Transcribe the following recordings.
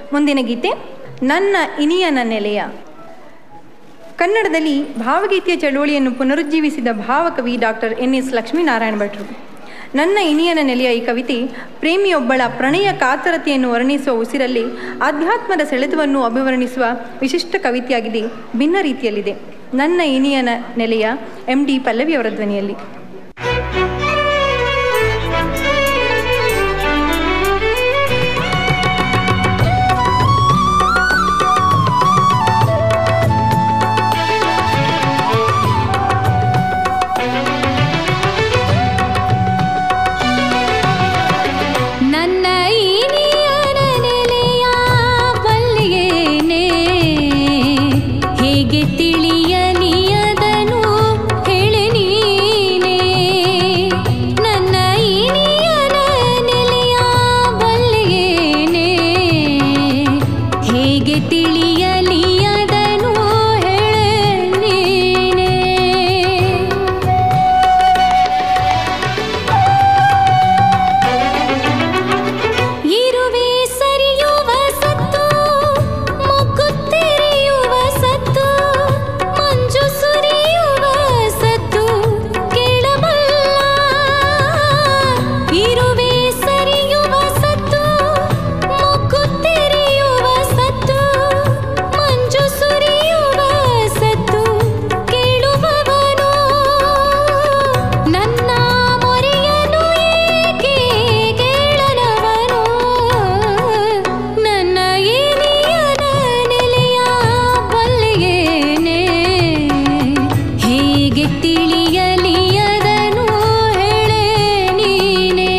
ಮುಂದಿನ ಗೀತೆ ನನ್ನ ಇನಿಯನ ನೆಲೆಯ ಕನ್ನಡದಲ್ಲಿ ಭಾವಗೀತೆಯ ಚಳುವಳಿಯನ್ನು ಪುನರುಜ್ಜೀವಿಸಿದ ಭಾವಕವಿ ಡಾಕ್ಟರ್ ಎನ್ ಎಸ್ ಲಕ್ಷ್ಮೀನಾರಾಯಣ ಭಟ್ರು ನನ್ನ ಇನಿಯನ ನೆಲೆಯ ಈ ಕವಿತೆ ಪ್ರೇಮಿಯೊಬ್ಬಳ ಪ್ರಣಯ ಕಾತರತೆಯನ್ನು ವರ್ಣಿಸುವ ಉಸಿರಲ್ಲಿ ಆಧ್ಯಾತ್ಮದ ಸೆಳೆತವನ್ನು ಅಭಿವರ್ಣಿಸುವ ವಿಶಿಷ್ಟ ಕವಿತೆಯಾಗಿದೆ ಭಿನ್ನ ರೀತಿಯಲ್ಲಿದೆ ನನ್ನ ಇನಿಯನ ನೆಲೆಯ ಎಂ ಡಿ ಪಲ್ಲವಿಯವರ ಧ್ವನಿಯಲ್ಲಿ ನನ್ನ ಇನಿಯನ ನೆಲೆಯ ಬಲ್ಲೆಯೇನೆ ಹೇಗೆ ತಿಳಿಯಲಿ ಅದನು ಹೇಳಿ ನೀನೇ ನನ್ನ ಇನಿಯನ ನೆಲೆಯ ಬಲ್ಲೆಯೇನೆ ಹೇಗೆ ತಿಳಿಯಲಿ ಅದನು ಹೇಳಿ ನೀನೇ ಇರುವೆ ಸರಿಯುವ ಸತ್ತು ಮುಕ್ಕುತ್ತೆರೆಯುವ ಸತ್ತು ಮಂಜು ಸುರಿಯುವ ಸತ್ತು ಕೇಳಬಲ್ಲ ಇರುವೆ ಸರಿಯುವ ಸತ್ತು ಮುಕ್ಕುತ್ತೆರೆಯುವ ಸತ್ತು ಮಂಜು ಸುರಿಯುವ ಸತ್ತು ಕೇಳುವವನು ನನ್ನ ಮೊರೆಯನು ಏಕೆ ಕೇಳಲವನು ನನ್ನ ಏನಿಯನ ನೆಲೆಯ ಬಲ್ಲೆಯೇನೆ ಹೇಗೆ ತಿಳಿಯಲಿ ಅದನು ಹೇಳೆ ನೀನೇ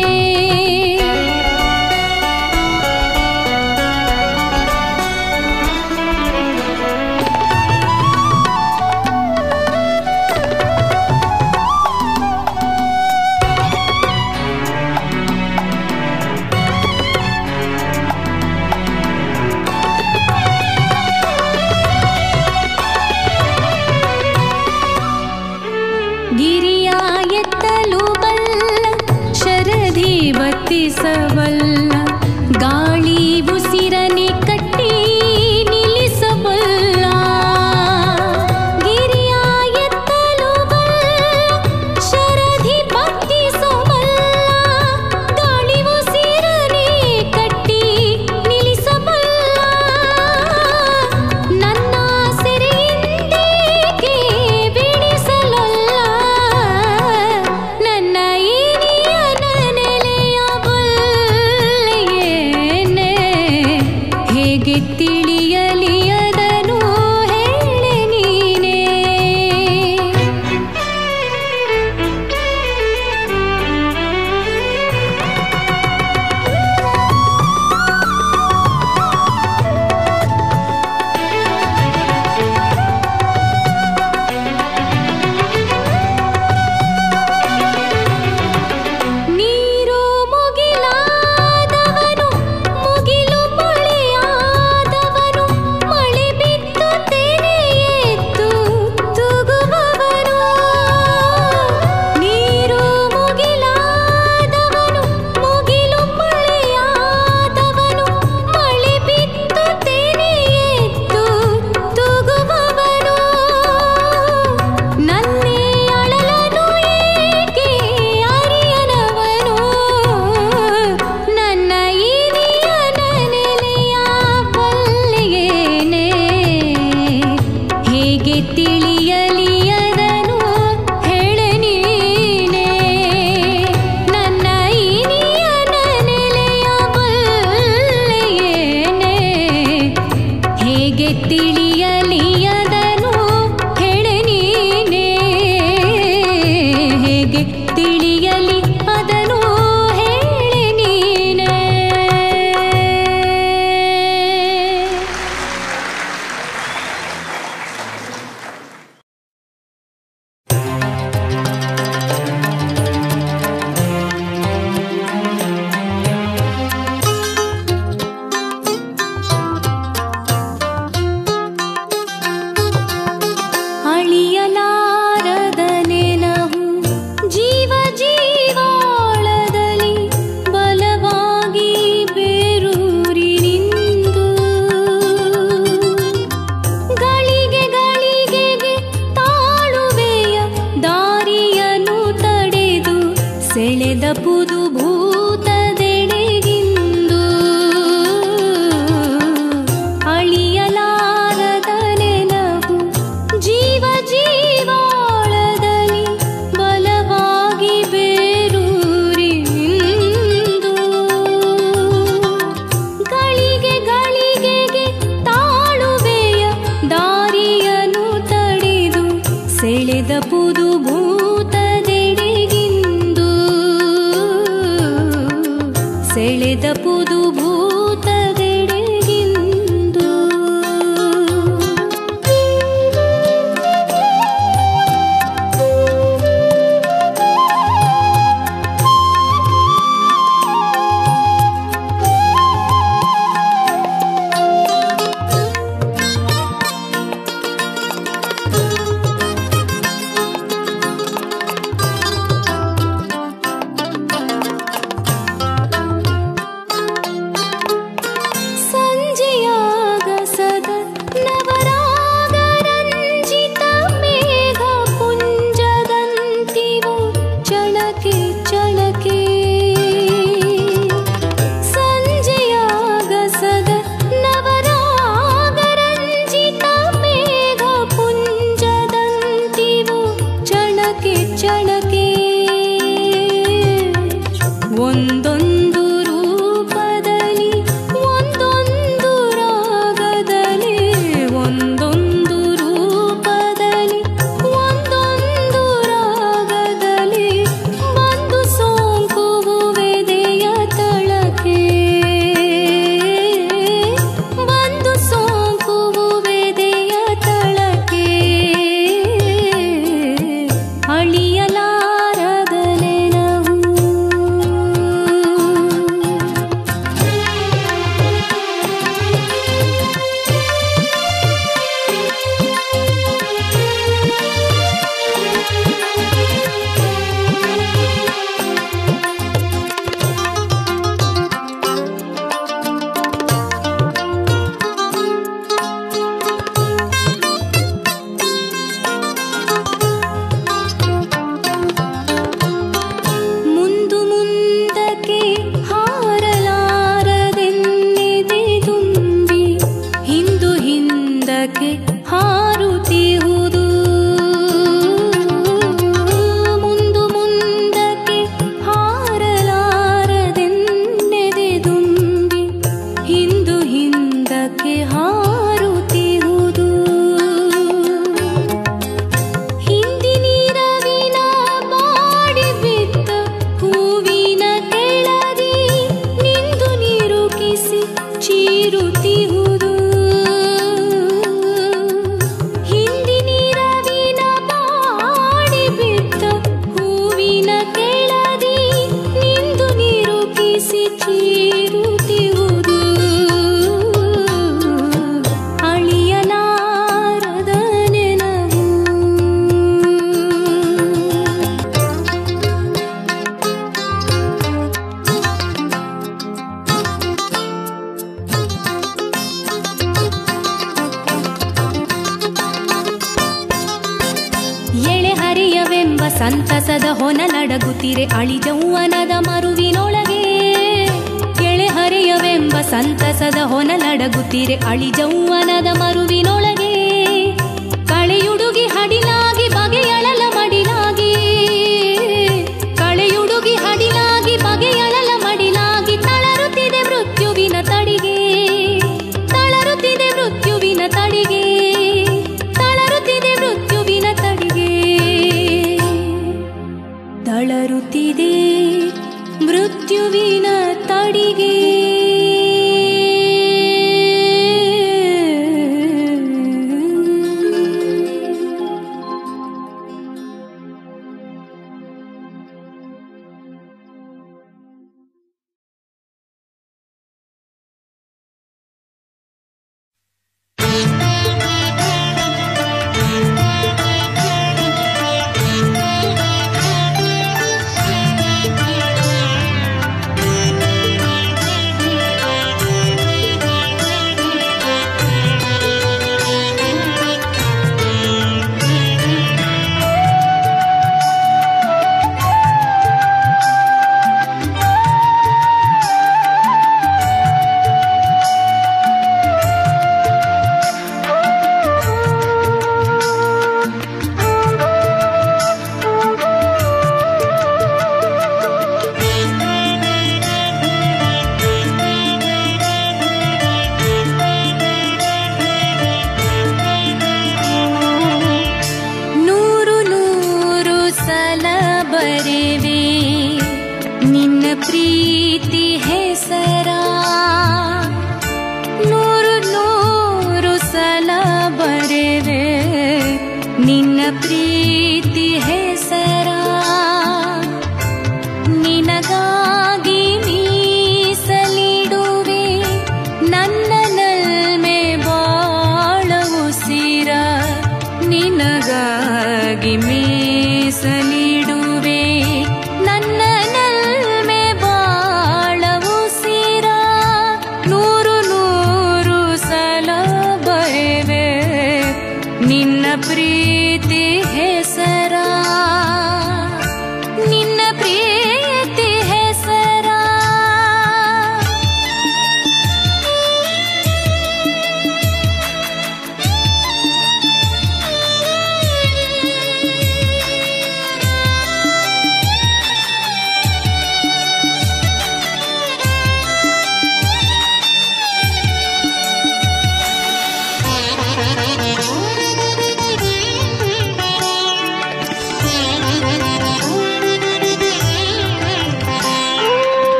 ಗಿರಿಯ ಎತ್ತಲು ಬಲ್ಲ ಶರದಿ ಬತ್ತಿಸಬಲ್ಲ ಗಾಳಿ ಉಸಿರನೆ ಕಟ್ಟಿ ನಿಲ್ಲಿಸಬಲ್ಲ ಗಿರಿಯ ಎತ್ತಲು ಬಲ್ಲ ಶರದಿ ಬತ್ತಿಸಬಲ್ಲ ಗಾಳಿ ಉಸಿರನೆ ಕಟ್ಟಿ ನಿಲ್ಲಿಸಬಲ್ಲ ನನ್ನ ಸೆರೆಯಿಂದೇಕೆ ಬಿಡಿಸಲಲ್ಲ ನನ್ನ ಏನಿಯನ ನೆಲೆಯ ಬಲ್ಲೆಯೇನೆ ಹೇಗೆ ತಿಳಿಯಲಿ ಅದನು ಹೇಳೆ ನೀನೇ ನೀರು ಮುಗಿಲಾದವನು ಮುಗಿಲು ಮಳೆಯಾದವನು ಭೂತದೆಡೆಗಿಂದು ಸಂಜೆಯಾಗಸದ ನವರಾಗರಂಜಿತ ಮೇಘ ಪುಂಜದಂತಿವು ಚಳಕೆ ಚಳಕೆ ಸಂಜೆಯಾಗಸದ ನವರಾಗರಂಜಿತ ಮೇಘ ಪುಂಜದಂತಿವು ಚಳಕೆ ಚಳಕೆ ಒಂದೊಂದು ರೂಪದಲ್ಲಿ ಒಂದೊಂದು ರಾಗದಲ್ಲಿ ಒಂದೊಂದು ರೂಪದಲ್ಲಿ ಒಂದೊಂದು ರಾಗದಲ್ಲಿ ಬಂದು ಸೋಂಕುವುವೆದೆಯ ತಳಕೆ ಬಂದು ಸೋಂಕುವುವೆದೆಯ ತಳಕೆ ಅಳಿಯಲಾರದ ನೆನವು ಮುಂದು ಮುಂದಕ್ಕೆ ಹಾರಲಾರದೆನ್ನೆದೆ ತುಂಬಿ ಹಿಂದು ಹಿಂದಕ್ಕೆ ಹಾರುತ್ತಿಹುದು ಮುಂದು ಮುಂದಕ್ಕೆ ಹಾರಲಾರದೆನ್ನೆದೆ ತುಂಬಿ ಹಿಂದು ಹಿಂದಕ್ಕೆ ಹಾರುತ್ತಿಹುದು ಹಿಂದಿನಿರವಿನ ಬಾಡಿ ಬಿದ್ದ ಹೂವಿನ ಕೆಳದಿ ನಿಂದು ನಿರುಕಿಸಿ ಚೀರುತ್ತಿಹುದು ಹಿಂದಿನಿರವಿನ ಬಾಡಿ ಬಿದ್ದ ಹೂವಿನ ಕೆಳದಿ ನಿಂದು ನಿರುಕಿಸಿ ಚೀರುತ್ತಿಹುದು ಅಳಿಯಲಾರದ ನೆನವು ಎಳೆ ಹರಿಯವೆಂಬ ಸಂತಸದ ಹೊನಲಡಗುತ್ತಿರೆ ಅಳಿಜೌವನದ ಮರುವಿನೊಳಗೆ ಎಳೆ ಹರಿಯವೆಂಬ ಸಂತಸದ ಹೊನಲಡಗುತ್ತಿರೆ ಅಳಿಜೌವನದ ಮರುವಿನೊಳಗೆ ಕಳೆಯುಡುಗಿ ಹಡಿಲಾಗಿ ಬಗೆಯಳಲ ಮಡಿಲಾಗಿ ಕಳೆಯುಡುಗಿ ಹಡಿಲಾಗಿ ಬಗೆಯಳಲ ಮಡಿಲಾಗಿ ತಳರುತ್ತಿದೆ ಮೃತ್ಯುವಿನ ತಡಿಗೆ ತಳರುತ್ತಿದೆ ಮೃತ್ಯುವಿನ ತಡಿಗೆ ತಳರುತ್ತಿದೆ ಮೃತ್ಯುವಿನ ತಡಿಗೆ ತಳರುತ್ತಿದೆ ಮೃತ್ಯುವಿನ ತಡಿಗೆ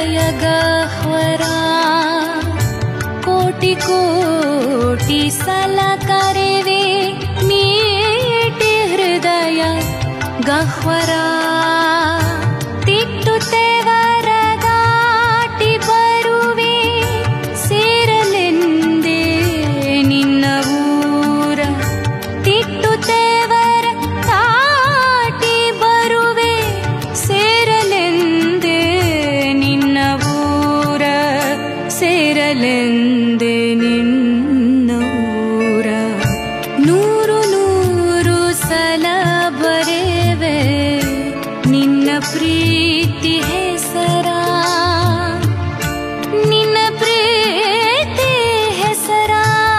ಹೃದಯ ಗಹ್ವರ ಕೋಟಿ ಕೋಟಿ ಸಲ ಕರೆವೆ ಮೀಟಿ ಹೃದಯ ಗಹ್ವರ ತಿಟ್ಟುತ್ತೇವರ ದಾಟಿ ಬರುವೆ ಸೇರಲೆಂದೇ ನಿನ್ನ ಊರ ತಿಟ್ಟುತ್ತೇವರ ದಾಟಿ ಬರುವೆ ಸೇರಲೆಂದೇ ನಿನ್ನ ಊರ ಸೇರಲೆಂದೇ ನಿನ್ನ ಊರ ನೂರು ನೂರು ಸಲ ಬರೆವೆ ನಿನ್ನ ಪ್ರೀತಿ ಹೆಸರ ನಿನ್ನ ಪ್ರೀತಿ ಹೆಸರ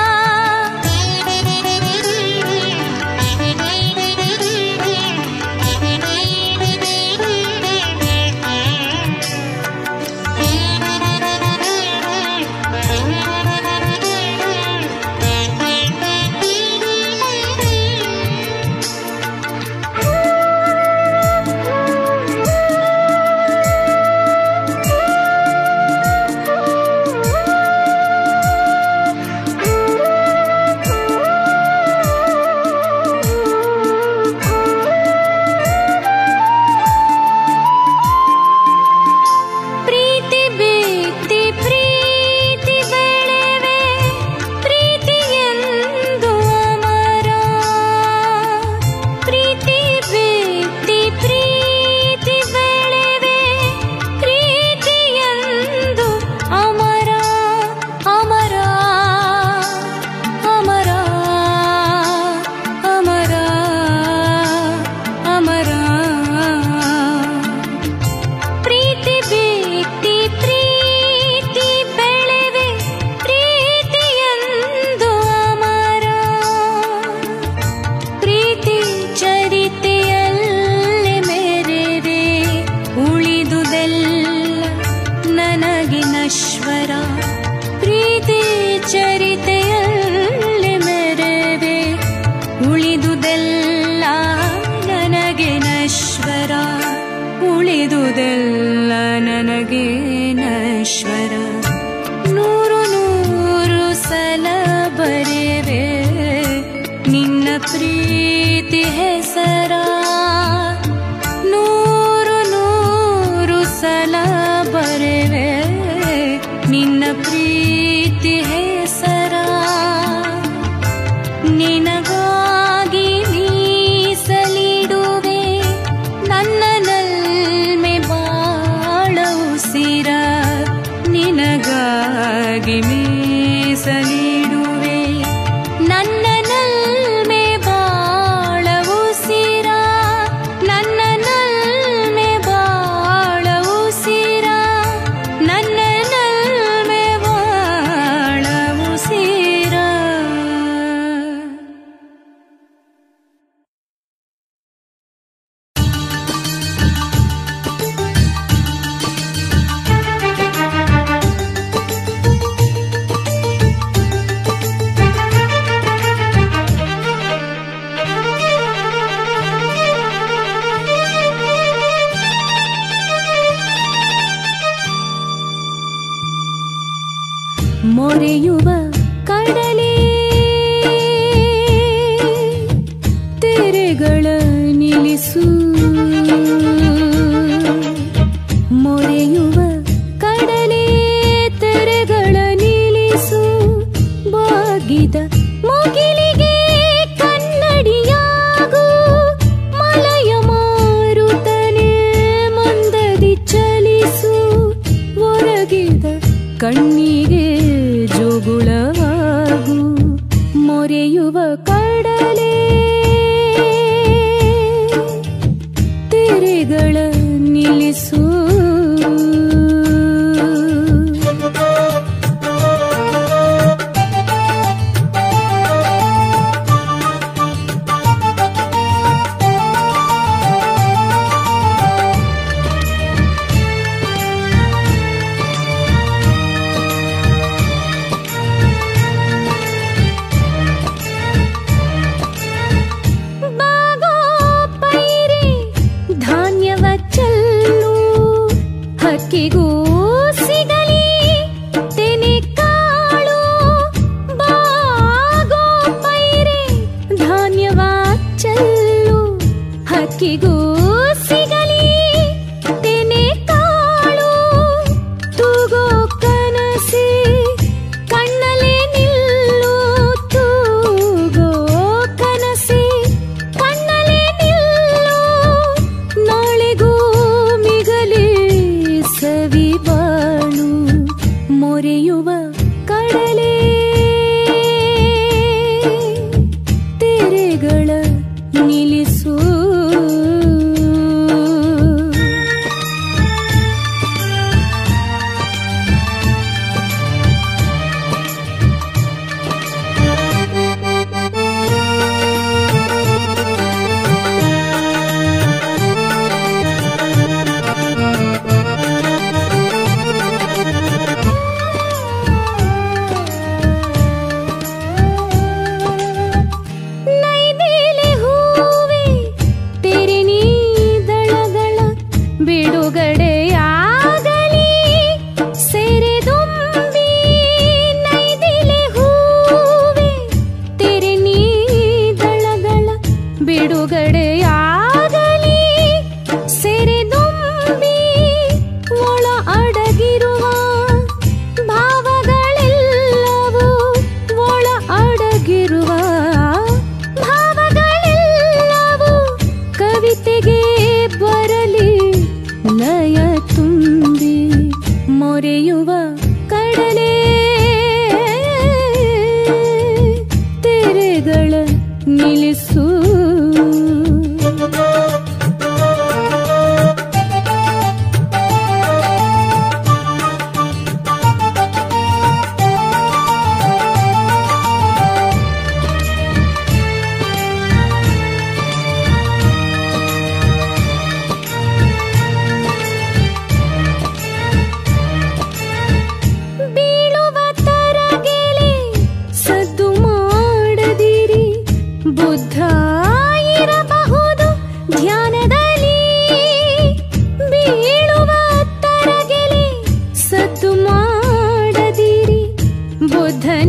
ಪ್ರೀತಿ ಬೀತಿ ಪ್ರೀತಿ ಬೆಳೆವೆ ಪ್ರೀತಿ ಎಂದು ಅಮರ ಪ್ರೀತಿ ಬೀತಿ ಪ್ರೀತಿ ಬೆಳೆವೆ ಪ್ರೀತಿ ಎಂದು ಅಮರ ಅಮರ ಅಮರ ಅಮರ ಅಮರ ಪ್ರೀತಿ ಬೀತಿ ಪ್ರೀತಿ ಬೆಳೆವೆ ಪ್ರೀತಿಯಂದು ಅಮರ ಪ್ರೀತಿ ಚರಿತೆಯಲ್ಲಿ ಮೆರೆವೆ ಉಳಿದುದೆಲ್ಲ ನನಗೆ ನಶ್ವರ ಪ್ರೀತಿ ಚರಿತೆಯಲ್ಲಿ ಮೆರೆವೆ ಉಳಿದುದೆಲ್ಲ ನನಗೆ ನಶ್ವರ ಉಳಿದುದೆಲ್ಲ ನನಗೆ ನಶ್ವರ ನೂರು ನೂರು ಸಲ ಬರೆವೆ ನಿನ್ನ ಪ್ರೀತಿ ಹೆಸರ ನೂರು ನೂರು ಸಲ ಬರೆವೆ ನಿನ್ನ ಪ್ರೀತಿ ಹೆಸರ ನಿನಗಾಗಿ ಮೀಸಲಿಡುವೆ ನನ್ನ ನಲ್ಮೆ ಬಾಳ ಉಸಿರ ನಿನಗಾಗಿ ಮೀಸಲಿಡುವೆ ನನ್ನ ನಲ್ಮೆ ಬಾಳ ಉಸಿರ ನನ್ನ ನಲ್ಮೆ ಬಾಳ ಉಸಿರ ನನ್ನ ನಲ್ಮೆ ಬಾಳ ಉಸಿರ ಮೊರೆಯುವ ಕಡಲೇ ತೆರೆಗಳ ನಿಲ್ಲಿಸು ಮೊರೆಯುವ ಕಡಲೇ ತೆರೆಗಳ ನಿಲ್ಲಿಸು ಬಾಗಿದ ಮುಗಿಲಿಗೆ ಕನ್ನಡಿಯಾಗು ಮಲಯ ಮಾರುತನೆ ಮಂದದಿ ಚಲಿಸು ಒರಗಿದ ಕಣ್ಣಿಗೆ ಜೋಗುಳವಾಗು ಮೊರೆಯುವ ಕಡಲೇ ತೆರೆಗಳ ನಿಲ್ಲಿಸು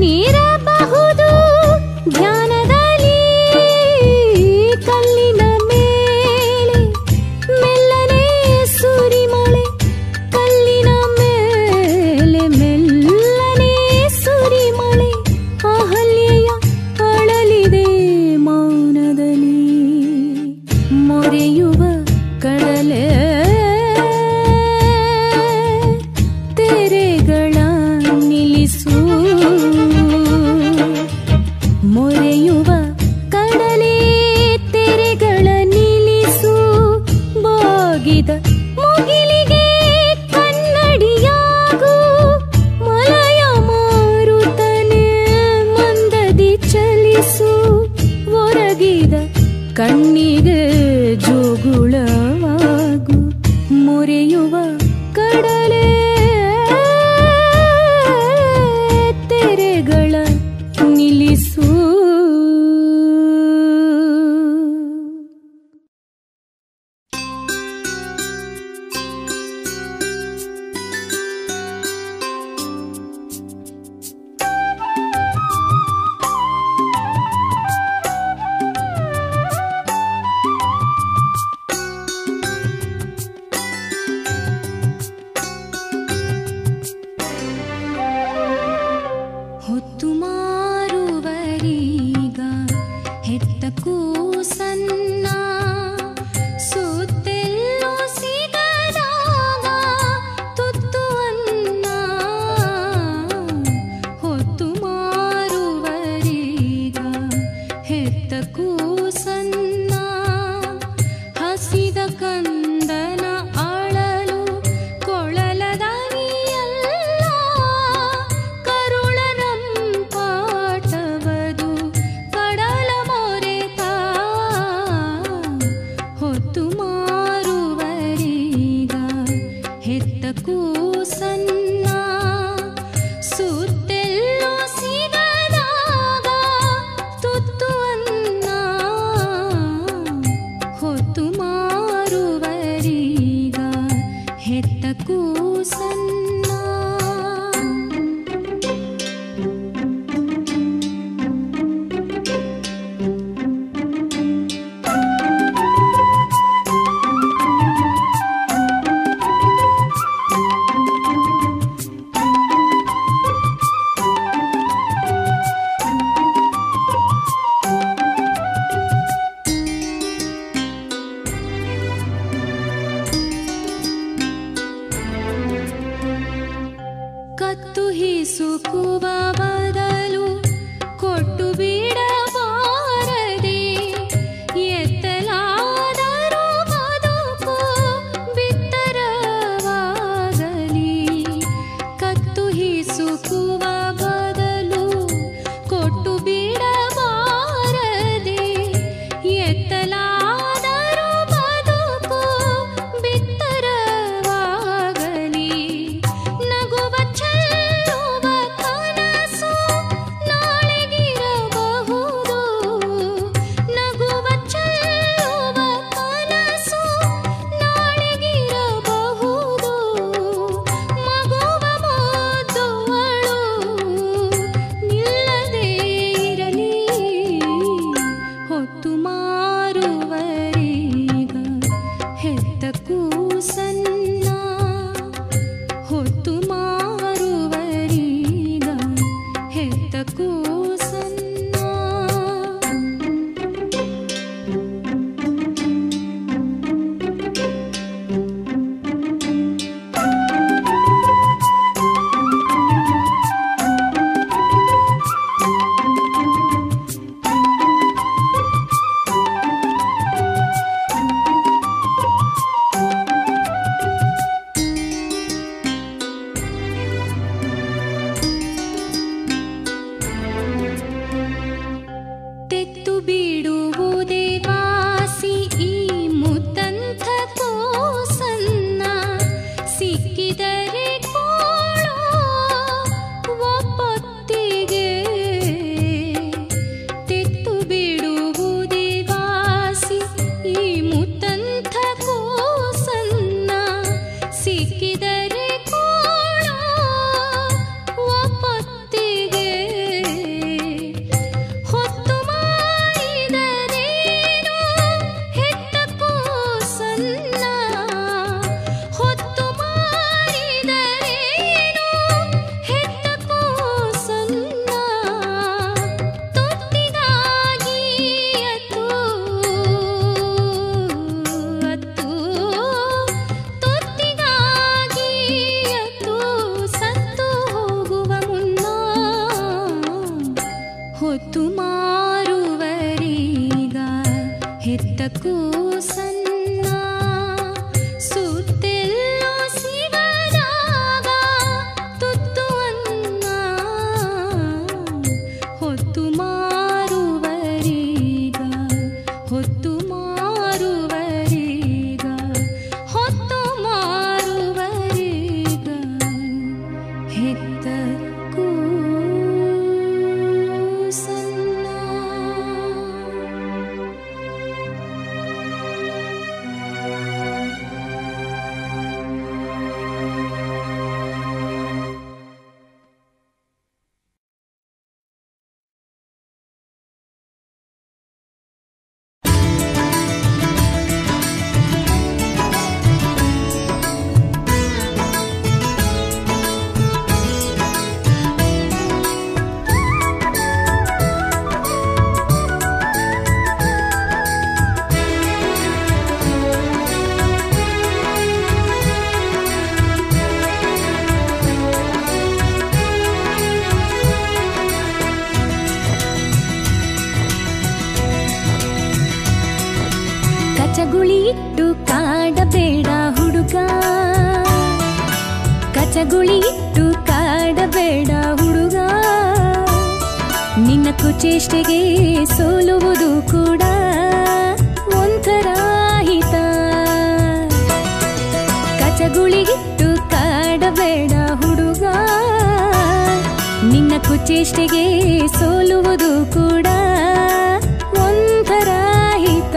ನಾನಿರಬಹುದು ಧ್ಯಾನದಲ್ಲಿ ಕಲ್ಲಿನ ಮೇಲೆ ಮೆಲ್ಲನೆ ಸುರಿಮಳೆ ಕಲ್ಲಿನ ಮೇಲೆ ಮೆಲ್ಲನೆ ಸುರಿಮಳೆ ಅಹಲ್ಯೆಯ ಅಳಲಿದೆ ಮೌನದಲ್ಲಿ ಮೊರೆಯುವ ಕಡಲೆ ತೆರೆಗಳ ನಿಲ್ಲಿಸು ಮೊರೆಯುವ ಕಡಲೆ ತೆರೆಗಳ ನಿಲ್ಲಿಸು ಬಾಗಿದ ಮುಗಿಲಿಗೆ ಕನ್ನಡಿಯಾಗು ಮಲಯ ಮಾರುತನೆ ಮಂದದಿ ಚಲಿಸು ಒರಗಿದ ಕಣ್ಣಿಗೆ ಜೋಗುಳವಾಗು ಮೊರೆಯುವ ಕಡಲೆ ತೆರೆಗಳ ನಿಲ್ಲಿಸು ಹೊತ್ತು ಮಾರುವರೀಗ ಹೆತ್ತ ಕೂಸನ್ನ ಸುತ್ತೆಲ್ಲೋ ಸಿಗದಾಗ ತುತ್ತು ಅನ್ನ ಹೊತ್ತು ಮಾರುವರೀಗ ಹೆತ್ತ ಕೂಸನ್ನ ಹಸಿದ ಕಂದನ ಅಳಲು ಕೊಳಲದನಿಯಲ್ಲ ಕರುಳ ರಂಪಾಟವದು ಕಡಲ ಮೊರೆತ ಹೊತ್ತು ಮಾರುವರೀಗ ಹೆತ್ತ ಕೂಸನ್ನ ಸುತ್ತೆಲ್ಲೋ ಸಿಗದಾಗ ತುತ್ತು ಅನ್ನ ಹೊತ್ತು ಮಾರುವರೀಗ ಹೆತ್ತ ಕೂಸನ್ನ ಕತ್ತು ಹಿಸುಕುವ ಬದಲು ಕೊಟ್ಟು ಬಿಡಬಾರದೆ ಎತ್ತಲಾದರೂ ಬದುಕು ಬಿತ್ತರವಾಗಲಿ ಕತ್ತು ಹಿಸುಕುವ ಬದಲು ಕೊಟ್ಟು ಬಿಡಬಾರದೆ ಎತ್ತಲಾದರೂ ಬದುಕು ಬಿತ್ತರವಾಗಲಿ ನಗುವ ಚೆಲ್ಲುವ ಕನಸು ನಾಳೆಗಿರಬಹುದು ನಗುವ ಚೆಲ್ಲುವ ಕನಸು ನಾಳೆಗಿರಬಹುದು ಮಗುವ ಮುದ್ದುವಳು ಹೆತ್ತ ಕೂಸನ್ನ ಕಚಗುಳಿ ಇಟ್ಟು ಕಾಡಬೇಡ ಹುಡುಗ ಕಚಗುಳಿ ಇಟ್ಟು ಕಾಡಬೇಡ ಹುಡುಗ ನಿನ್ನ ಕುಚೇಷ್ಟೆಗೆ ಸೋಲುವುದು ಕೂಡ ಒಂಥರ ಹಿತ ಕಚಗುಳಿಗಿಟ್ಟು ಕಾಡಬೇಡ ಹುಡುಗ ನಿನ್ನ ಕುಚೇಷ್ಟೆಗೆ ಸೋಲುವುದು ಕೂಡ ಒಂಥರ ಹಿತ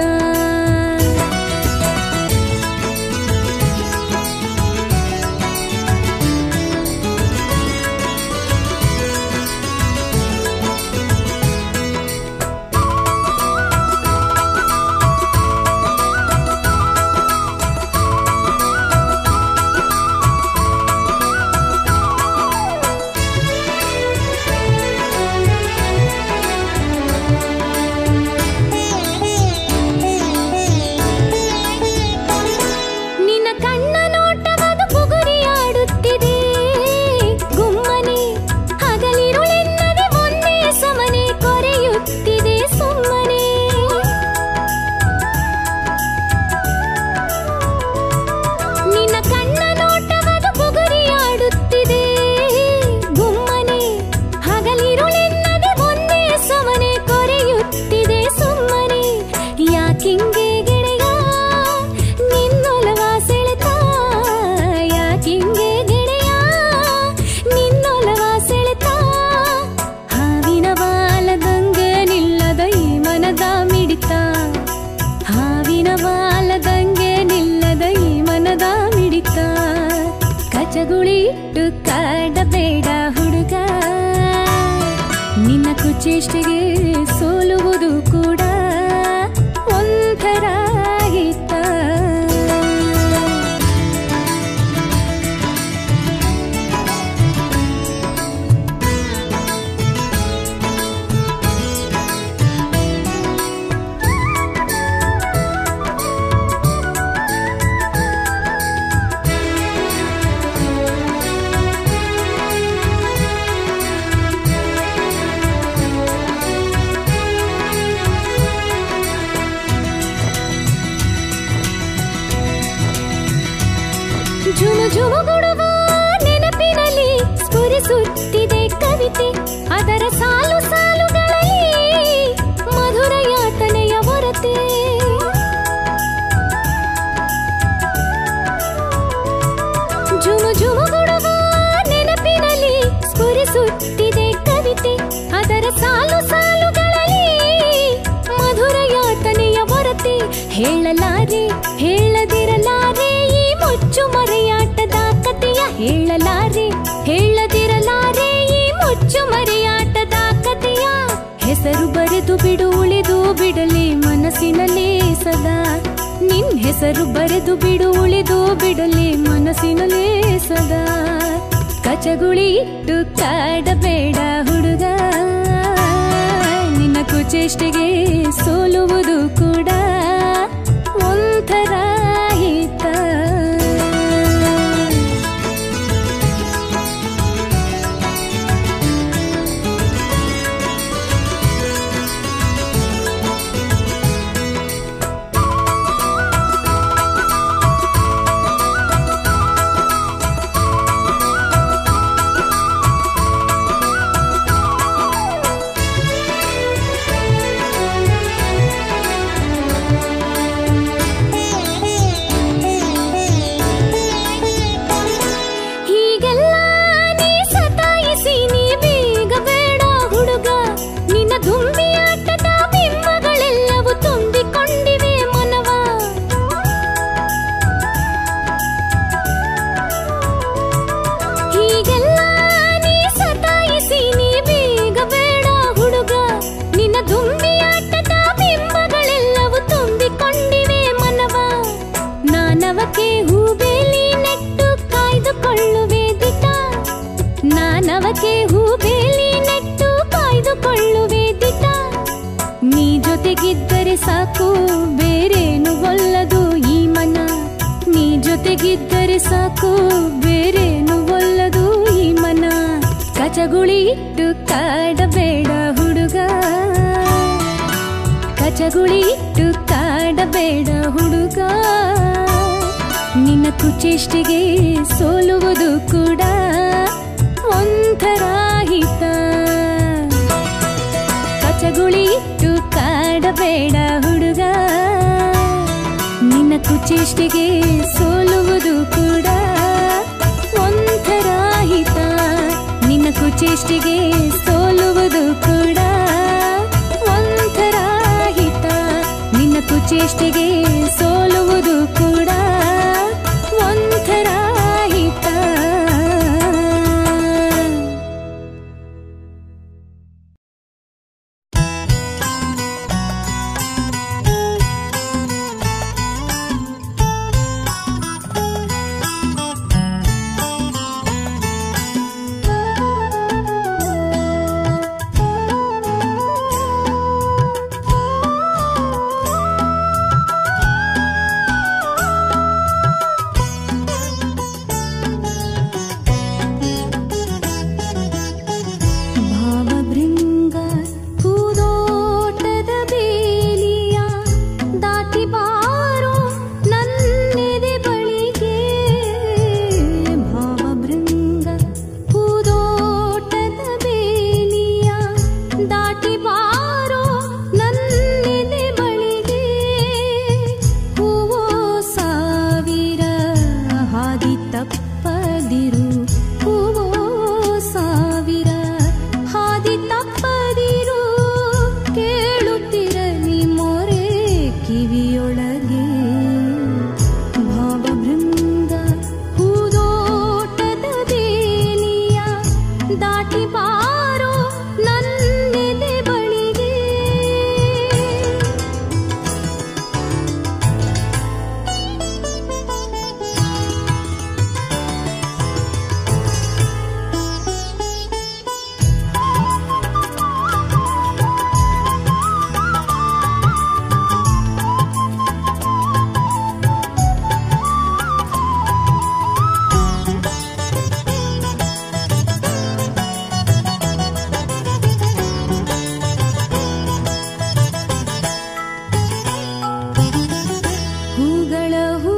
ನಿನ್ನ ಕಣ್ಣ ನೋಟವದು ಬುಗುರಿಯಾಡುತ್ತಿದೆ ಗುಮ್ಮನೆ ಹಗಲಿರುಳೆನ್ನದೆ ಒಂದೇ ಸಮನೆ ಕೊರೆಯುತ್ತಿದೆ ಸುಮ್ಮನೆ ನಿನ್ನ ಕಣ್ಣ ನೋಟವದು ಬುಗುರಿಯಾಡುತ್ತಿದೆ ಗುಮ್ಮನೆ ಹಗಲಿರುಳೆನ್ನದೆ ಒಂದೇ ಸಮನೆ ಕೊರೆಯುತ್ತಿದೆ ಸುಮ್ಮನೆ ಯಾಕಿಂಗೆ ಗೆಳೆಯ ನಿನ್ನೊಲವ ಸೆಳೆತ ಯಾಕಿಂಗೆ ಗೆಳೆಯ ನಿನ್ನೊಲವ ಸೆಳೆತ ಹಾವಿನ ಬಾಲದಂಗೆ ನಿಲ್ಲದ ಈ ಮನದ ಮಿಡಿತ ಹಾವಿನ ಬಾಲದಂಗೆ ನಿಲ್ಲದ ಈ ಮನದ ಮಿಡಿತ ಕಚಗುಳಿ ಇಟ್ಟು ಕಾಡಬೇಡ ಹುಡುಗ ನಿನ್ನ ಕುಚೇಷ್ಟೆಗೆ ಸೋಲುವುದು ಕೂಡ ಒಂಥರ ಹಿತ ಝುಮು ಝುಮುಗುಡುವ ನೆನಪಿನಲ್ಲಿ ಸ್ಫುರಿಸುತ್ತಿದೆ ಕವಿತೆ ಅದರ ಸಾಲು ಸಾಲುಗಳಲ್ಲಿ ಮಧುರ ಯಾತನೆಯ ಹೊರತೆ ಝುಮು ಝುಮುಗುಡುವ ನೆನಪಿನಲ್ಲಿ ಸ್ಫುರಿಸುತ್ತಿದೆ ಕವಿತೆ ಅದರ ಸಾಲು ಸಾಲುಗಳಲ್ಲಿ ಮಧುರ ಯಾತನೆಯ ಹೊರತೆ ಹೇಳಲಾರೆ ಹೇಳದಿರಲಾರೆ ಈ ಮುಚ್ಚು ಮರೆಯಾಟದ ಕಥೆಯ ಹೇಳಲಾರೆ ಹೇಳದಿರಲಾರೆ ಈ ಮುಚ್ಚು ಮರೆಯಾಟದ ಕಥೆಯ ಹೆಸರು ಬರೆದು ಬಿಡು ಉಳಿದು ಬಿಡಲಿ ಮನಸ್ಸಿನಲ್ಲಿ ಸದಾ ನಿನ್ ಹೆಸರು ಬರೆದು ಬಿಡು ಉಳಿದು ಬಿಡಲಿ ಮನಸ್ಸಿನಲ್ಲಿ ಸದಾ ಕಚಗುಳಿ ಇಟ್ಟು ಕಾಡಬೇಡ ಹುಡುಗ ನಿನ್ನ ಕುಚೇಷ್ಟೆಗೆ ಸೋಲುವುದು ಕೂಡ ಒಂಥರ ಹಿತ ನಾನವಕ್ಕೆ ಹೂಬೇಲಿ ನೆಟ್ಟು ಕಾಯ್ದುಕೊಳ್ಳುವೆ ದಿಟ ನೀ ಜೊತೆಗಿದ್ದರೆ ಸಾಕು ಬೇರೇನು ಒಲ್ಲದು ಈ ಮನ ನೀ ಜೊತೆಗಿದ್ದರೆ ಸಾಕು ಬೇರೇನು ಒಲ್ಲದು ಈ ಮನ ಕಚಗುಳಿ ಇಟ್ಟು ಕಾಡಬೇಡ ಹುಡುಗ ಕಚಗುಳಿ ಇಟ್ಟು ಕಾಡಬೇಡ ಹುಡುಗ ನಿನ್ನ ಕುಚೇಷ್ಟಿಗೆ ಸೋಲುವುದು ಕೂಡ ಒಂಥರ ಹಿತ ಕಚಗುಳಿ ಇಟ್ಟು ಕಾಡಬೇಡ ಹುಡುಗ ನಿನ್ನ ಕುಚೇಷ್ಟಿಗೆ ಸೋಲುವುದು ಕೂಡ ಒಂಥರ ಹಿತ ನಿನ್ನ ಕುಚೇಷ್ಟಿಗೆ ಸೋಲುವುದು ಕೂಡ ಒಂಥರ ಹಿತ ನಿನ್ನ ಕುಚೇಷ್ಟಿಗೆ ಸೋಲುವುದು ಕೂಡ ಒಂಥರ ಹಿತ ಭಾವಭೃಂಗ ಹೂದೋಟದ ಬೇಲಿಯ ದಾಟಿ ಬಾರೋ ನನ್ನೆದೆ ಬಳಿಗೆ ಭಾವಭೃಂಗ ಹೂದೋಟದ ಬೇಲಿಯ ದಾಟಿ ಬಾರೋ ನನ್ನೆದೆ ಬಳಿಗೆ ಹೂವೋ ಸಾವಿರ ಹಾದಿ ತಪ್ಪದಿರು ಹೂವೋ ಸಾವಿರ ಹಾದಿ ತಪ್ಪದಿರು ಕೇಳುತ್ತಿರಲಿ ಮೊರೆ ಕಿವಿಯೊಳಗೆ ಭಾವಭೃಂಗ ಹೂದೋಟದ ಬೇಲಿಯ ದಾಟಿ ಬಾರೋ ನನ್ನೆದೆ ಬಳಿಗೆ ಹೂಗಳ ಹೂ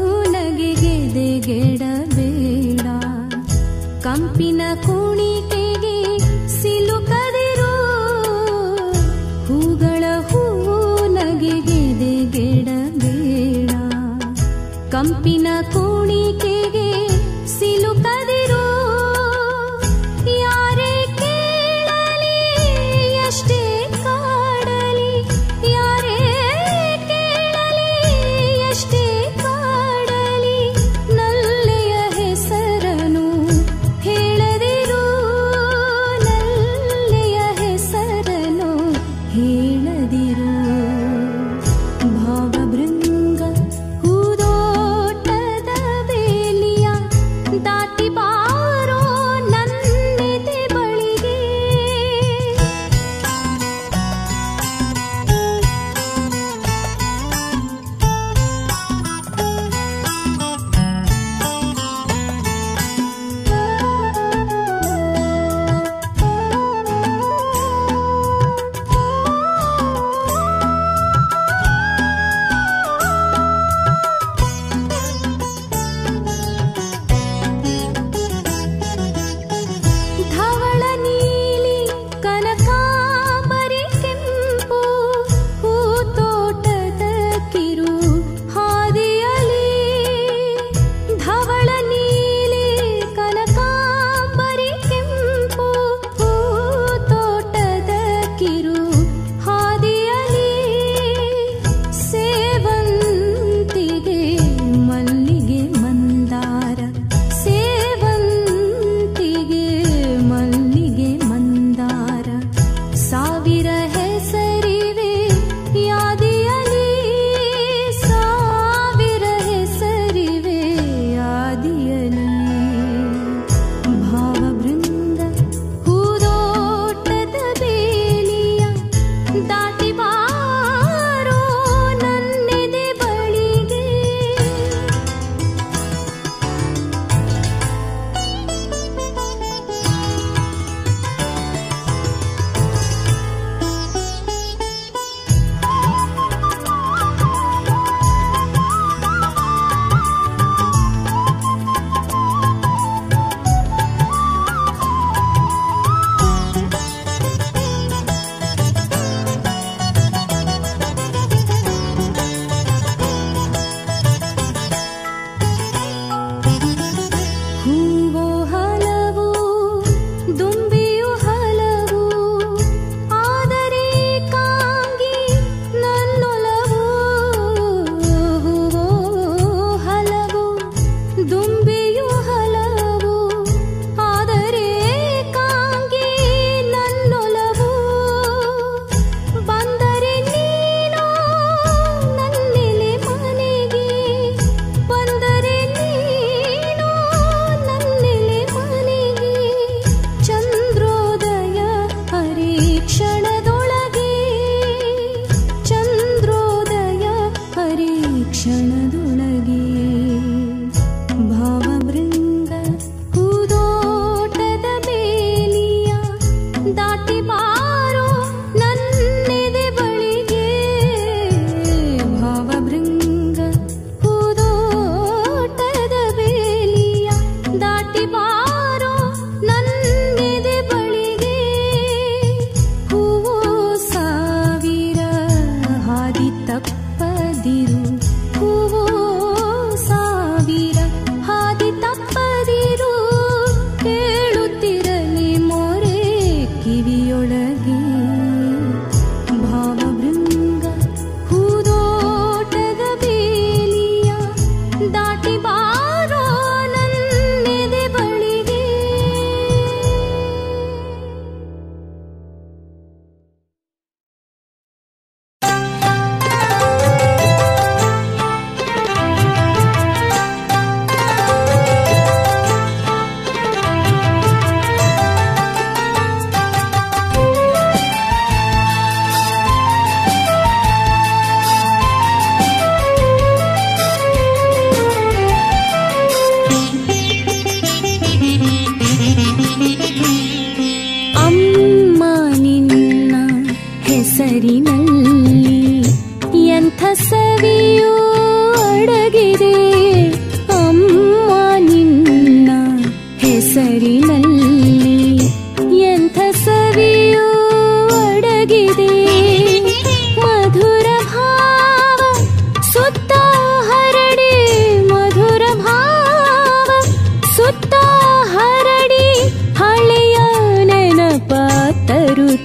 ನಗೆಗೆದೆಗೆಡಬೇಡ ಕಂಪಿನ ಕುಣಿಕೆಗೆ ಸಿಲುಕದಿರು ಹೂಗಳ ಹೂ ನಗೆಗೆದೆಗೆಡಬೇಡ ಕಂಪಿನ ಕುಣಿಕೆಗೆ ಸಿಲುಕದಿರು ಯಾರೇ ಕೇಳಲಿ ಎಷ್ಟೇ ಕಾಡಲಿ ಯಾರೇ ಕೇಳಲಿ ಎಷ್ಟೇ ಕಾಡಲಿ ನಲ್ಲೆಯ ಹೆಸರನು ಹೇಳದಿರು ನಲ್ಲೆಯ ಹೆಸರನು ಹೇಳದಿರು ಭಾವಭೃಂಗ ಹೂದೋಟದ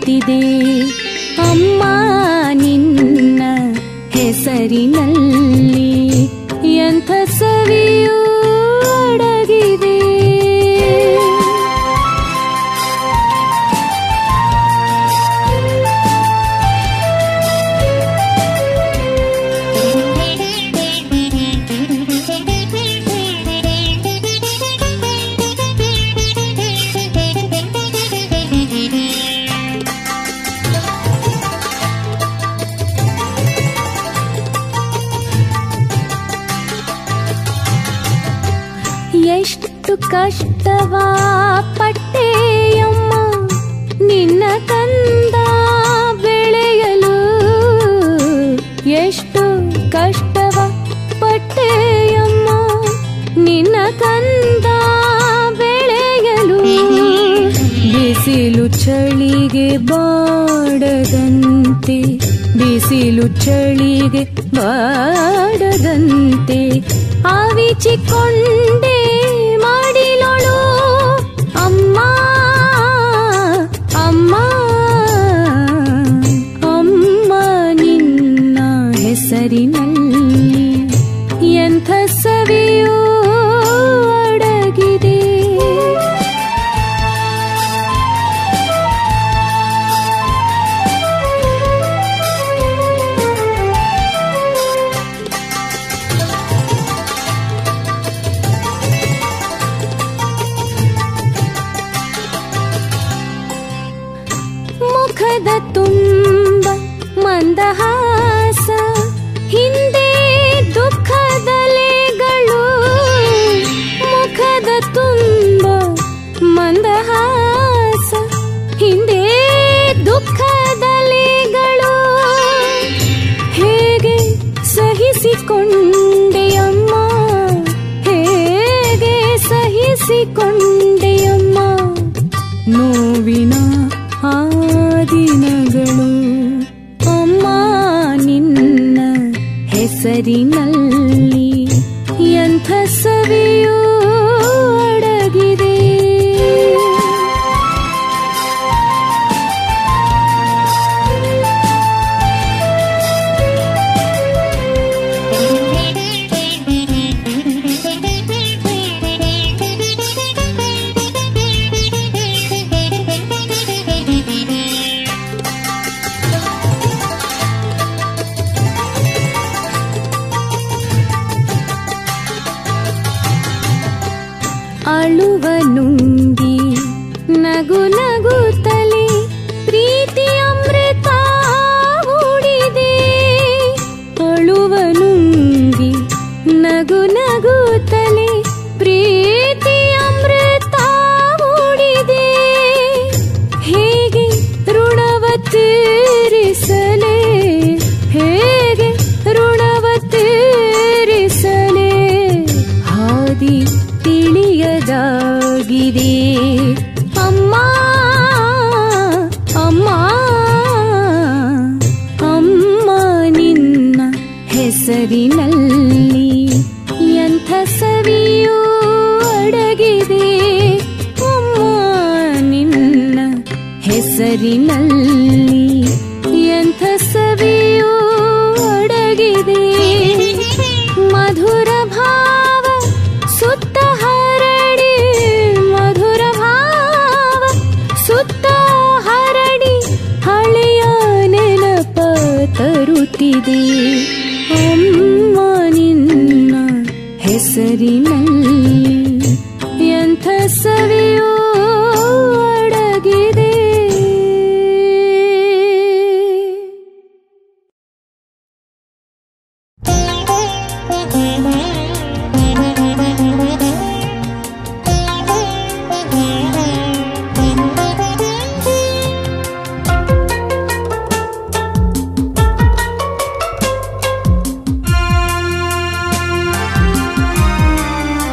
ತರುತ್ತಿದೆ ಅಮ್ಮ ನಿನ್ನ ಹೆಸರಿನಲ್ಲಿ ಎಂಥ ಸವಿಯೂ ಅಡಗಿದೆ ಎಷ್ಟು ಕಷ್ಟವಾ ಪಟ್ಟೆಯಮ್ಮ ನಿನ್ನ ಕಂದ ಬೆಳೆಯಲು ಎಷ್ಟು ಕಷ್ಟವ ಪಟ್ಟೆಯಮ್ಮ ನಿನ್ನ ಕಂದ ಬೆಳೆಯಲು ಬಿಸಿಲು ಚಳಿಗೆ ಬಾಡದಂತೆ ಬಿಸಿಲು ಚಳಿಗೆ ಬಾಡದಂತೆ ಆವಿಚಿಕೊಂಡೆ ಮಾಡಿಲೊಳು ಅಮ್ಮ ಅಮ್ಮ ಅಮ್ಮ ನಿನ್ನ ಹೆಸರಿನಲ್ಲಿ ಎಂಥ ಸವಿಯೂ ಅಡಗಿದೆ ಮುಖದ ತುಂಬ ಮಂದಹಾಸ ಹಿಂದೆ ದುಃಖದಲೆಗಳು ಮುಖದ ತುಂಬ ಮಂದಹಾಸ ಹಿಂದೆ ದುಃಖದಲೆಗಳು ಹೇಗೆ ಸಹಿಸಿಕೊಂಡೆಯಮ್ಮ ಹೇಗೆ ಸಹಿಸಿಕೊಂಡೆಯಮ್ಮ ನೋವಿನ ಆ ದಿನಗಳು ಅಮ್ಮ ನಿನ್ನ ಹೆಸರಿನಲ್ಲಿ ಎಂಥ ಸವಿಯೂ ಅಡಗಿದೆ ಅಳುವ ನುಂಗಿ ನಗು ನಗುತ್ತಲೇ ಪ್ರೀತಿ ಅಮೃತ ಹೂಡಿದೆ ಅಳುವ ನುಂಗಿ ನಗು ನಗುತ್ತಲೇ ಪ್ರೀತಿ ಅಮೃತ ಹೂಡಿದೆ ಹೇಗೆ ಋಣವ ತೀರಿಸಲೇ ಹೇಗೆ ಋಣವ ತೀರಿಸಲೇ ಹಾದಿ ತಿಳಿಯದಾಗಿದೆ ಅಮ್ಮ ಅಮ್ಮ ಅಮ್ಮ ನಿನ್ನ ಹೆಸರಿನಲ್ಲಿ ಎಂಥ ಸವಿಯೂ ಅಡಗಿದೆ ಅಮ್ಮ ನಿನ್ನ ಹೆಸರಿನಲ್ಲಿ ಎಂಥ ಸವಿಯೂ ಅಡಗಿದೆ ಮಧುರ ಭಾವ ಸುತ್ತ ಹರಡಿ ಮಧುರ ಭಾವ ಸುತ್ತ ಹರಡಿ ಹಳೆಯ ನೆನಪ ತರುತ್ತಿದೆ ಅಮ್ಮ ನಿನ್ನ ಹೆಸರಿನಲ್ಲಿ ಎಂಥ ಸವಿಯೂ ಅಡಗಿದೆ ಿ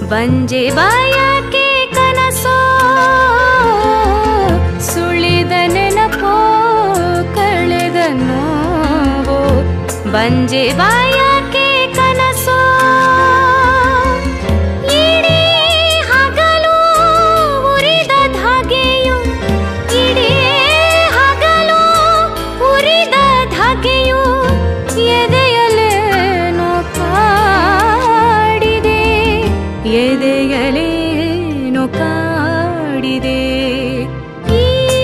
ಬಂಜೆ ಬಾಯಕ್ಕೆ ಕನಸೋ ಸುಳಿದ ನೆನಪೋ ಕಳೆದ ನೋವೋ ಬಂಜೆ ಬಾಯಕ್ಕೆ ಕನಸೋ ಇಡೀ ಹಗಲು ಉರಿದ ಧಾಗೆಯು ಇಡೀ ಹಗಲು ಉರಿದ ಧಾಗೆಯು ಎದೆಯಲೇನೋ ಕಾಡಿದೆ ಎದೆಯಲೇನೋ ಕಾಡಿದೆ ಈ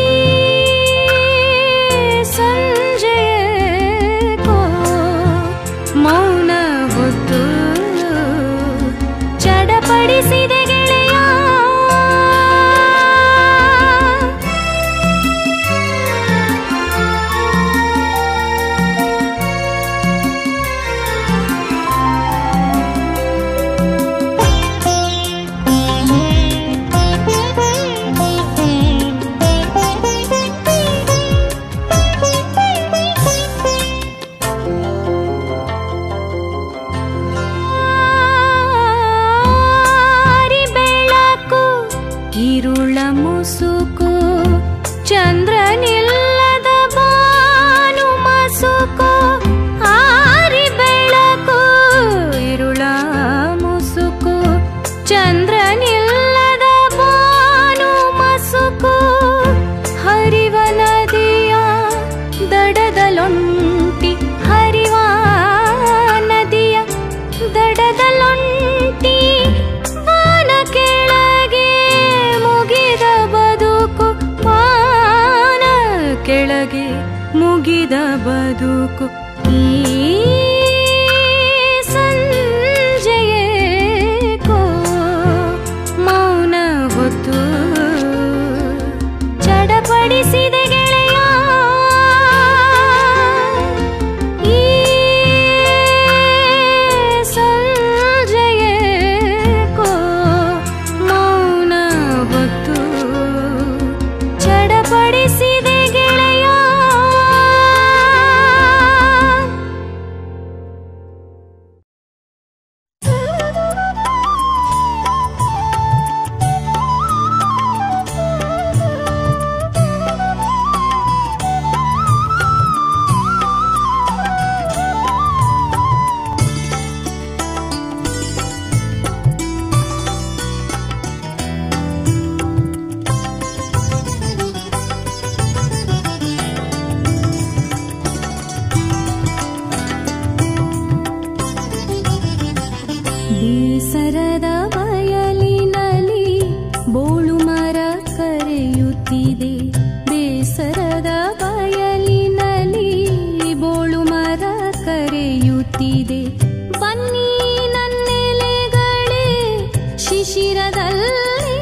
ಸಂಜೆಯೇಕೋ ಮೌನ ಹೊತ್ತು ಚಡಪಡಿಸಿದೆ ಗೆಳೆಯ ಆರಿ ಬೆಳಕು ಇರುಳ ಮುಸುಕು ಚಂದ್ರನಿಲ್ಲದ ಬಾನು ಮಸುಕು ಆರಿ ಬೆಳಕು ಇರುಳ ಮುಸುಕು ಚಂದ್ರನಿಲ್ಲದ ಬಾನು ಮಸುಕು ಹರಿವ ನದಿಯ ದಡದಲೊಂಟಿ ಹರಿವ ನದಿಯ ದಡದಲೊಂಟಿ ಬಾನ ಕೆಳಗೆ ಮುಗಿದ ಬದುಕು ಬಾನ ಕೆಳಗೆ ಮುಗಿದ ಬದುಕು ಈ ಸಂಜೆಯೇಕೋ ಮೌನ ಹೊತ್ತು ಚಡಪಡಿಸಿದೆ ಗೆಳೆಯ ಈ ಸಂಜೆಯೇಕೋ ಮೌನ ಹೊತ್ತು ಚಡಪಡಿಸಿದೆ ಗೆಳೆಯ ಬೇಸರದ ಬಯಲಿನಲ್ಲಿ ಬೋಳು ಮರ ಕರೆಯುತ್ತಿದೆ ಬೇಸರದ ಬಯಲಿನಲ್ಲಿ ಬೋಳು ಮರ ಕರೆಯುತ್ತಿದೆ ಬನ್ನಿ ನನ್ನೆಲೆಗಳೇ ಶಿಶಿರದಲ್ಲಿ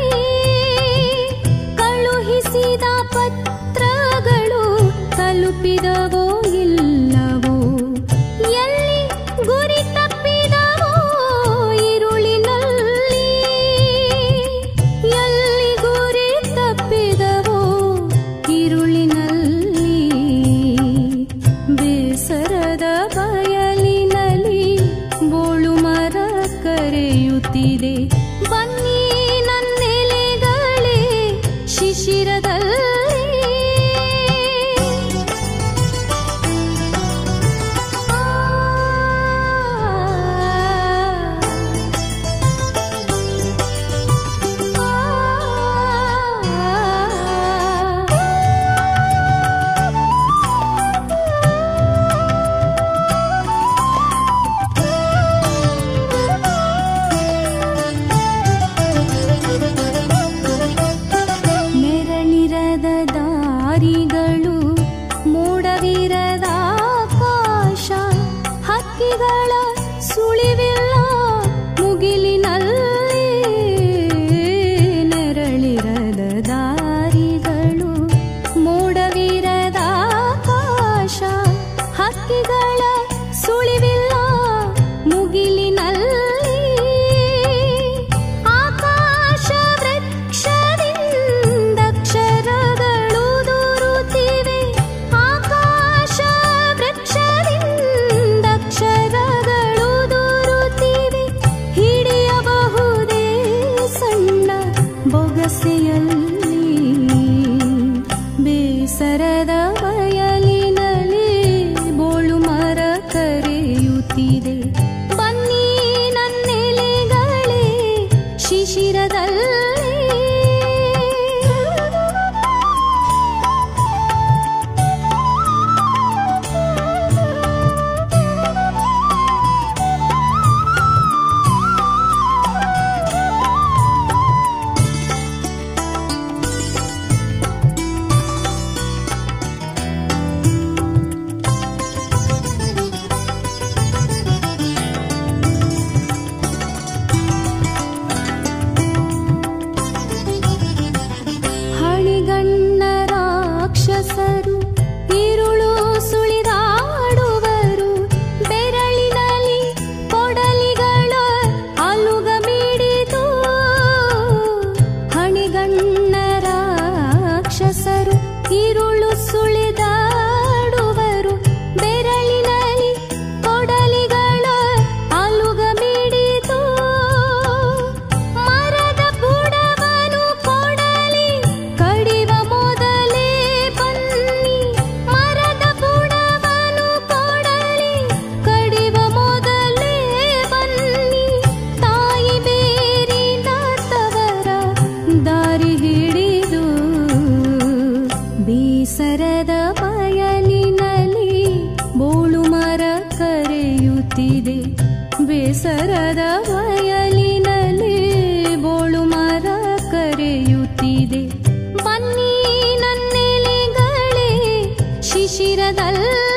ಕಳುಹಿಸಿದ ಪತ್ರಗಳು ತಲುಪಿದವೋ ಇಲ್ಲವೋ ಎಲ್ಲಿ ಗುರಿ ತಪ್ಪಿದವೋ ഇരുളിನಲ್ಲಿ ಎಲ್ಲಿ ಗುರಿ ತಪ್ಪಿದವೋ ഇരുളിನಲ್ಲಿ ಬೇಸರದ ಬಯಲಿನಲ್ಲಿ ಬೋಳು ಮರ ಕರೆಯುತ್ತಿದೆ ಬನ್ನಿ ನನ್ನೆಲೆಗಳೇ ಶಿಶಿರದಲ್ಲಿ ಕರೆಯುತ್ತಿದೆ ಬೇಸರದ ಬಯಲಿನಲ್ಲಿ ಬೋಳು ಮರ ಕರೆಯುತ್ತಿದೆ ಬನ್ನಿ ನನ್ನೆಲೆಗಳೇ ಶಿಶಿರದಲ್ಲ